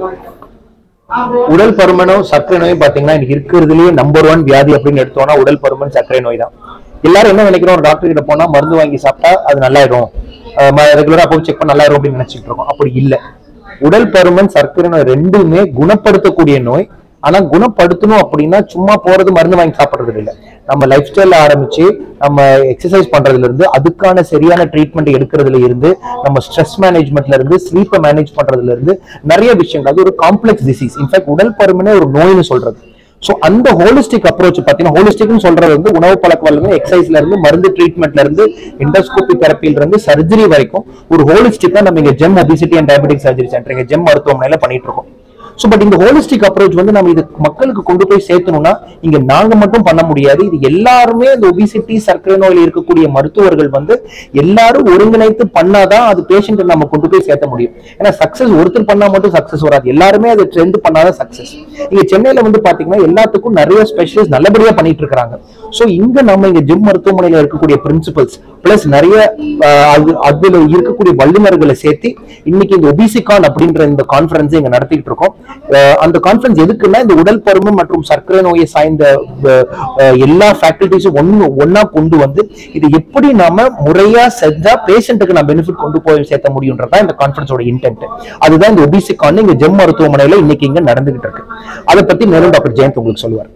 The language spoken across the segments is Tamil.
உடல் பருமனும் சர்க்கரை நோயும் பாத்தீங்கன்னா இன்னைக்கு இருக்கிறதுலயே நம்பர் ஒன் வியாதி அப்படின்னு எடுத்தோம்னா உடல் பருமன் சர்க்கரை நோய் தான் எல்லாரும் என்ன நினைக்கிறோம் ஒரு டாக்டர் கிட்ட போனா மருந்து வாங்கி சாப்பிட்டா அது நல்லாயிடும் ரெகுலரா போய் செக் பண்ண நல்லாயிரும் அப்படின்னு நினைச்சிட்டு இருக்கோம் அப்படி இல்ல உடல் பருமன் சர்க்கரை நோய் ரெண்டுமே குணப்படுத்தக்கூடிய நோய் ஆனா குணப்படுத்தணும் அப்படின்னா சும்மா போறது மருந்து வாங்கி சாப்பிடுறது இல்ல நம்ம லைஃப் ஸ்டைல ஆரம்பிச்சு நம்ம எக்ஸசைஸ் பண்றதுல இருந்து அதுக்கான சரியான ட்ரீட்மெண்ட் எடுக்கிறதுல இருந்து நம்ம ஸ்ட்ரெஸ் மேனேஜ்மெண்ட்ல இருந்து ஸ்லீப்பை மேனேஜ் பண்றதுல இருந்து நிறைய விஷயங்கள் அது ஒரு காம்ப்ளெக்ஸ் டிசீஸ் இன்ஃபேக்ட் உடல் பருமனே ஒரு நோய்னு சொல்றது சோ அந்த ஹோலிஸ்டிக் அப்ரோச் பாத்தீங்கன்னா ஹோலிஸ்டிக்னு சொல்றது வந்து உணவு பழக்க இருந்து எக்ஸசைஸ்ல இருந்து மருந்து ட்ரீட்மெண்ட்ல இருந்து எண்டோஸ்கோபி தெரப்பில இருந்து சர்ஜரி வரைக்கும் ஒரு ஹோலிஸ்டிக்கா நம்ம இங்க GEM obesity and diabetic surgery centre இங்க ஜெம் மருத்துவமனையில பண்ணிட்டு இருக்கோம் சோ பட் இந்த ஹோலிஸ்டிக் அப்ரோச் வந்து நம்ம இது மக்களுக்கு கொண்டு போய் சேர்த்தணும்னா இங்க நாங்க மட்டும் பண்ண முடியாது இது எல்லாருமே இந்த ஒபிசிட்டி சர்க்கரை நோயில் இருக்கக்கூடிய மருத்துவர்கள் வந்து எல்லாரும் ஒருங்கிணைத்து பண்ணாதான் அது பேஷண்ட் நம்ம கொண்டு போய் சேர்த்த முடியும் ஏன்னா சக்சஸ் ஒருத்தர் பண்ணா மட்டும் சக்சஸ் வராது எல்லாருமே அதை ட்ரெண்ட் பண்ணாதான் சக்சஸ் இங்க சென்னையில வந்து பாத்தீங்கன்னா எல்லாத்துக்கும் நிறைய ஸ்பெஷலிஸ்ட் நல்லபடியா பண்ணிட்டு இருக்காங்க சோ இங்க நம்ம இங்க ஜிம் மருத்துவமனையில இருக்கக்கூடிய பிரின்சிபல்ஸ் பிளஸ் நிறைய ஆஹ், அது அதுல இருக்கக்கூடிய வல்லுநர்களை சேர்த்து இன்னைக்கு இந்த ஒபிசிகான் அப்படின்ற இந்த கான்ஃபரன்ஸ் இங்க நடத்திட்டு இருக்கோம் ஆஹ், அந்த கான்ஃபரன்ஸ் எதுக்குன்னா இந்த உடல் பருமன் மற்றும் சர்க்கரை நோயை சார்ந்த ஆஹ், ஆஹ், எல்லா ஃபேக்கல்டிஸும் ஒன்னு ஒன்னா கொண்டு வந்து இது எப்படி நாம முறையா செஞ்சா பேஷண்ட்டுக்கு நான் பெனிஃபிட் கொண்டு போய் சேர்த்த முடியும்ன்றதா இந்த கான்ஃபரன்ஸோட இன்டென்ட் அதுதான் இந்த ஒபிசிகான் இங்க ஜெம் மருத்துவமனையில இன்னைக்கு இங்க நடந்துகிட்டு இருக்கு அதை பத்தி மேலும் டாக்டர் ஜெயந்த் உங்களுக்கு சொல்லுவார்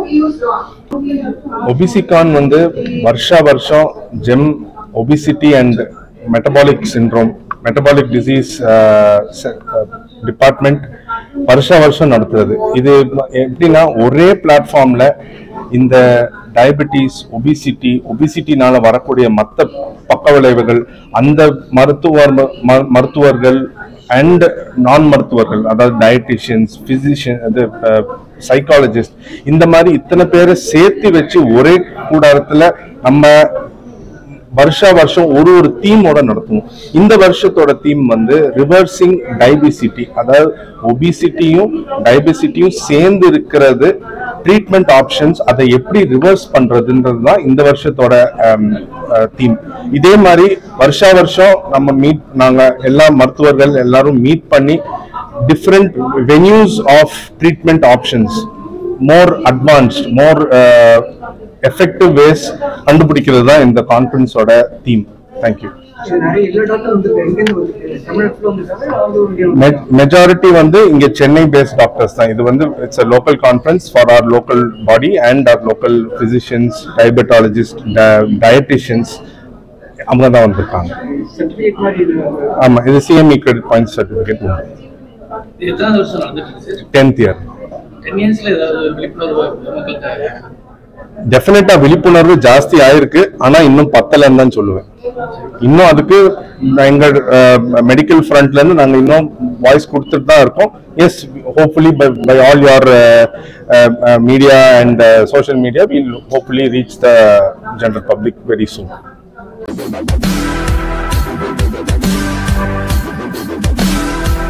ஒபிசிகான் வந்து வருஷா வருஷம் GEM obesity and metabolic syndrome metabolic disease department வருஷா வருஷம் நடத்துறது இது ம- எப்படின்னா ஒரே பிளாட்ஃபார்ம்ல இந்த டயபெட்டிஸ் ஒபிசிட்டி ஒபிசிட்டினால வரக்கூடிய மற்ற பக்க விளைவுகள் அந்த மருத்துவர் ம- மருத்துவர்கள் அண்ட் நான் மருத்துவர்கள் அதாவது டயட்டிஷியன்ஸ் பிசிஷியன் அது சைக்காலஜிஸ்ட் இந்த மாதிரி இத்தனை பேரை சேர்த்து வச்சு ஒரே கூடாரத்துல நம்ம வருஷா வருஷம் ஒரு ஒரு தீமோட நடத்துவோம் இந்த வருஷத்தோட தீம் வந்து ரிவர்சிங் டைபிசிட்டி அதாவது ஒபிசிட்டியும் டைபிசிட்டியும் சேர்ந்து இருக்கிறது ட்ரீட்மெண்ட் ஆப்ஷன்ஸ் அதை எப்படி ரிவர்ஸ் பண்றதுன்றது தான் இந்த வருஷத்தோட தீம் இதே மாதிரி வருஷா வருஷம் நம்ம மீட் நாங்க எல்லா மருத்துவர்கள் எல்லாரும் மீட் பண்ணி different venues of treatment options more advanced more effective ways கண்டுபிடிக்கிறது தான் இந்த கான்ஃபரன்ஸோட தீம் தேங்க்யூ நிறைய எல்லா டாக்டர் வந்து எங்கேருந்து வந்து தமிழ்நாட்டுல வந்துருக்காங்க அவங்க இங்க மெஜாரிட்டி வந்து இங்க சென்னை பேஸ்ட் டாக்டர்ஸ் தான் இது வந்து it's a local conference for our local body and our local physicians diabetologists dieticians அவங்க தான் வந்திருக்காங்க சர்டிபிகேட் மாதிரி இது ஆமா இது சிஎம்இ கிரெடிட் பாயிண்ட் சர்டிஃபிகேட் இது எத்தனாவது வருஷம் நடந்துட்டு இருக்கு சார் டென்த் இயர் டென் இயர்ஸ்ல ஏதாவது விழிப்புணர்வு மக்களுக்கு டெஃபினட்டா விழிப்புணர்வு ஜாஸ்தி ஆயிருக்கு ஆனா இன்னும் பத்தலன்னு தான் சொல்லுவேன் இன்னும் அதுக்கு எங்க மெடிக்கல் ஃப்ரண்ட்ல இருந்து நாங்க இன்னும் வாய்ஸ் கொடுத்துட்டு தான் இருக்கோம் yes hopefully by by all your media and social media will hopefully reach the general public very soon